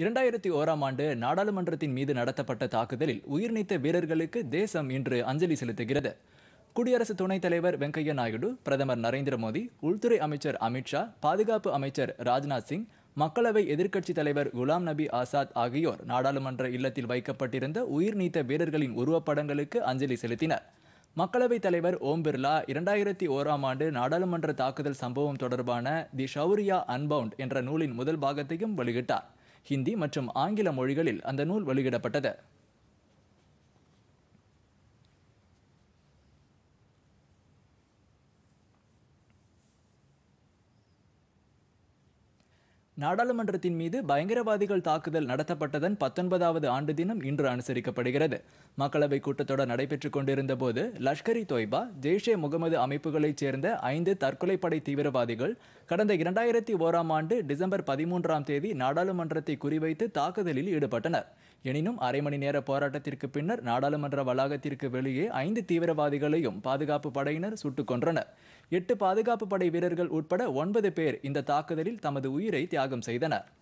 இரண்டாயிரத்தி ஓராம் ஆண்டு நாடாளுமன்றத்தின் மீது நடத்தப்பட்ட தாக்குதலில் உயிர் நீத்த வீரர்களுக்கு தேசம் இன்று அஞ்சலி செலுத்துகிறது குடியரசு துணைத் தலைவர் வெங்கையா நாயுடு பிரதமர் நரேந்திர மோடி உள்துறை அமைச்சர் அமித்ஷா பாதுகாப்பு அமைச்சர் ராஜ்நாத் சிங் மக்களவை எதிர்க்கட்சித் தலைவர் குலாம் நபி ஆசாத் ஆகியோர் நாடாளுமன்ற இல்லத்தில் வைக்கப்பட்டிருந்த உயிர் நீத்த வீரர்களின் உருவப்படங்களுக்கு அஞ்சலி செலுத்தினர் மக்களவைத் தலைவர் ஓம் பிர்லா இரண்டாயிரத்தி ஓராம் ஆண்டு நாடாளுமன்ற தாக்குதல் சம்பவம் தொடர்பான தி ஷவுரியா அன்பவுண்ட் என்ற நூலின் முதல் பாகத்தையும் வெளியிட்டார் ஹிந்தி மற்றும் ஆங்கில மொழிகளில் அந்த நூல் வெளியிடப்பட்டது நாடாளுமன்றத்தின் மீது பயங்கரவாதிகள் தாக்குதல் நடத்தப்பட்டதன் பத்தொன்பதாவது ஆண்டு தினம் இன்று அனுசரிக்கப்படுகிறது மக்களவை கூட்டத்தொடர் நடைபெற்றுக் கொண்டிருந்த போது லஷ்கர் இ தொய்பா ஜெய்ஷே முகமது அமைப்புகளைச் சேர்ந்த ஐந்து தற்கொலைப்படை தீவிரவாதிகள் கடந்த இரண்டாயிரத்தி ஓராம் ஆண்டு டிசம்பர் பதிமூன்றாம் தேதி நாடாளுமன்றத்தை குறிவைத்து தாக்குதலில் ஈடுபட்டனர் எனினும் அரை மணி நேர போராட்டத்திற்கு பின்னர் நாடாளுமன்ற வளாகத்திற்கு வெளியே ஐந்து தீவிரவாதிகளையும் பாதுகாப்பு படையினர் சுட்டுக் கொன்றனர் எட்டு பாதுகாப்பு படை வீரர்கள் உட்பட ஒன்பது பேர் இந்த தாக்குதலில் தமது உயிரை தியாகம் செய்தனர்